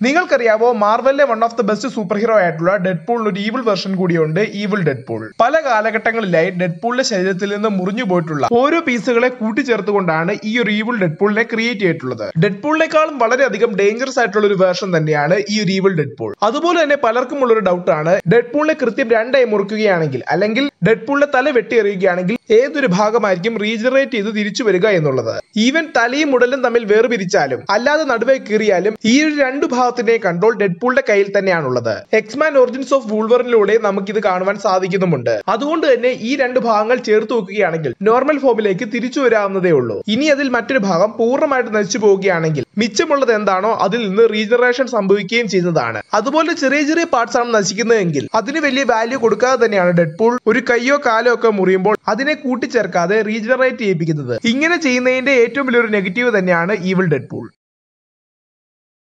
നിങ്ങൾക്കറിയാവോ മാർവലിലെ one of the best super hero ആയിട്ടുള്ള ഡെഡ്പൂളിന് ഒരു ഈവിൾ വെർഷൻ കൂടിയുണ്ട് ഈവിൾ ഡെഡ്പൂൾ പല കാലഘട്ടങ്ങളിലായി ഡെഡ്പൂളിന്റെ ശരീരത്തിൽ നിന്ന് മുറിഞ്ഞു പോയിട്ടുള്ള ഓരോ പീസുകളെ കൂട്ടിച്ചേർത്തുകൊണ്ടാണ് ഈ ഒരു ഈവിൾ ഡെഡ്പൂളിനെ ക്രിയേറ്റ് ചെയ്തിട്ടുള്ളത് ഡെഡ്പൂളിനേക്കാളും വളരെയധികം ഡേഞ്ചറസ് ആയിട്ടുള്ള ഒരു വേർഷൻ തന്നെയാണ് ഈ ഒരു ഈവിൾ ഡെഡ്പൂൾ അതുപോലെ തന്നെ പലർക്കും ഉള്ള ഒരു ഡൗട്ടാണ് ഡെഡ്പൂളിനെ കൃത്യം രണ്ടായി മുറിക്കുകയാണെങ്കിൽ അല്ലെങ്കിൽ ഡെഡ്പൂളിന്റെ തല വെട്ടിയെറിയുകയാണെങ്കിൽ ഏതൊരു ഭാഗമായിരിക്കും റീജനറേറ്റ് ചെയ്ത് തിരിച്ചു വരിക എന്നുള്ളത് ഈവൻ തലയും ഉടലും തമ്മിൽ വേർപിരിച്ചാലും അല്ലാതെ നടുവേ കീറിയാലും ഈ ഒരു രണ്ട് ഭാഗത്തിന്റെയും കൺട്രോൾ ഡെഡ്പൂളിന്റെ കയ്യിൽ തന്നെയാണുള്ളത് എക്സ്മാൻ ഒറിജിൻസ് ഓഫ് വൂൾവറിലൂടെ നമുക്കിത് കാണുവാൻ സാധിക്കുന്നുമുണ്ട് അതുകൊണ്ട് തന്നെ ഈ രണ്ട് ഭാഗങ്ങൾ ചേർത്ത് വെക്കുകയാണെങ്കിൽ നോർമൽ ഫോമിലേക്ക് തിരിച്ചു വരാവുന്നതേ ഉള്ളൂ ഇനി അതിൽ മറ്റൊരു ഭാഗം പൂർണ്ണമായിട്ട് നശിച്ചു പോവുകയാണെങ്കിൽ മിച്ചമുള്ളത് എന്താണോ അതിൽ നിന്ന് റീജനറേഷൻ സംഭവിക്കുകയും ചെയ്യുന്നതാണ് അതുപോലെ ചെറിയ ചെറിയ പാർട്സ് ആണ് നശിക്കുന്നതെങ്കിൽ അതിന് വലിയ വാല്യൂ കൊടുക്കാതെ തന്നെയാണ് ഡെഡ്പൂൾ ഒരു കയ്യോ കാലോ ഒക്കെ മുറിയുമ്പോൾ അതിനെ കൂട്ടിച്ചേർക്കാതെ റീജനറേറ്റ് ചെയ്യിപ്പിക്കുന്നത് ഇങ്ങനെ ചെയ്യുന്നതിന്റെ ഏറ്റവും വലിയൊരു നെഗറ്റീവ് തന്നെയാണ് ഈവിൾ ഡെഡ്പൂൾ